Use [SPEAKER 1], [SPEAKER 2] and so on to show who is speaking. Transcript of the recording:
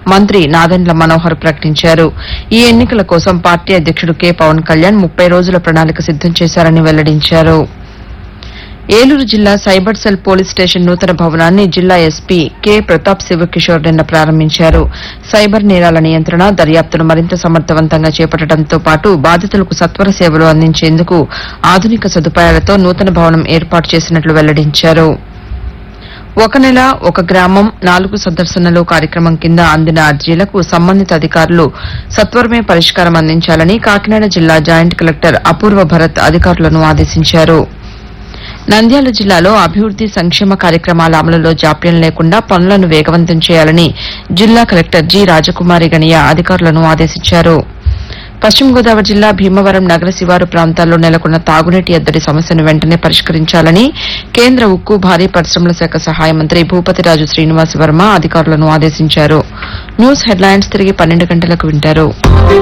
[SPEAKER 1] మంత్రి నాదెండ్ల మనోహర్ ప్రకటించారు ఈ ఎన్నికల కోసం పార్టీ అధ్యక్షుడు కె పవన్ కళ్యాణ్ ముప్పై రోజుల ప్రణాళిక సిద్దం చేశారని వెల్లడించారు ఏలూరు జిల్లా సైబర్ సెల్ పోలీస్ స్టేషన్ నూతన భవనాన్ని జిల్లా ఎస్పీ కె ప్రతాప్ శివకిషోర్ నిన్న ప్రారంభించారు సైబర్ నేరాల నియంత్రణ దర్యాప్తును మరింత సమర్థవంతంగా చేపట్టడంతో పాటు బాధితులకు సత్వర సేవలు అందించేందుకు ఆధునిక సదుపాయాలతో నూతన భవనం ఏర్పాటు చేసినట్లు వెల్లడించారు ఒక నెల ఒక గ్రామం నాలుగు సందర్శనలు కార్యక్రమం కింద అందిన అర్జీలకు సంబంధిత అధికారులు సత్వరమే పరిష్కారం అందించాలని కాకినాడ జిల్లా జాయింట్ కలెక్టర్ అపూర్వ భరత్ అధికారులను ఆదేశించారు నంద్యాల జిల్లాలో అభివృద్ది సంక్షేమ కార్యక్రమాల అమలులో జాప్యం లేకుండా పనులను వేగవంతం చేయాలని జిల్లా కలెక్టర్ జి రాజకుమారి గణియ అధికారులను ఆదేశించారు పశ్చిమ గోదావరి జిల్లా భీమవరం నగర శివారు ప్రాంతాల్లో నెలకొన్న తాగునీటి ఎద్దడి సమస్యను వెంటనే పరిష్కరించాలని కేంద్ర ఉక్కు భారీ పరిశ్రమల శాఖ సహాయ మంత్రి భూపతిరాజు శ్రీనివాస్ వర్మ అధికారులను ఆదేశించారు న్యూస్ హెడ్లైన్స్ తిరిగి పన్నెండు గంటలకు వింటారు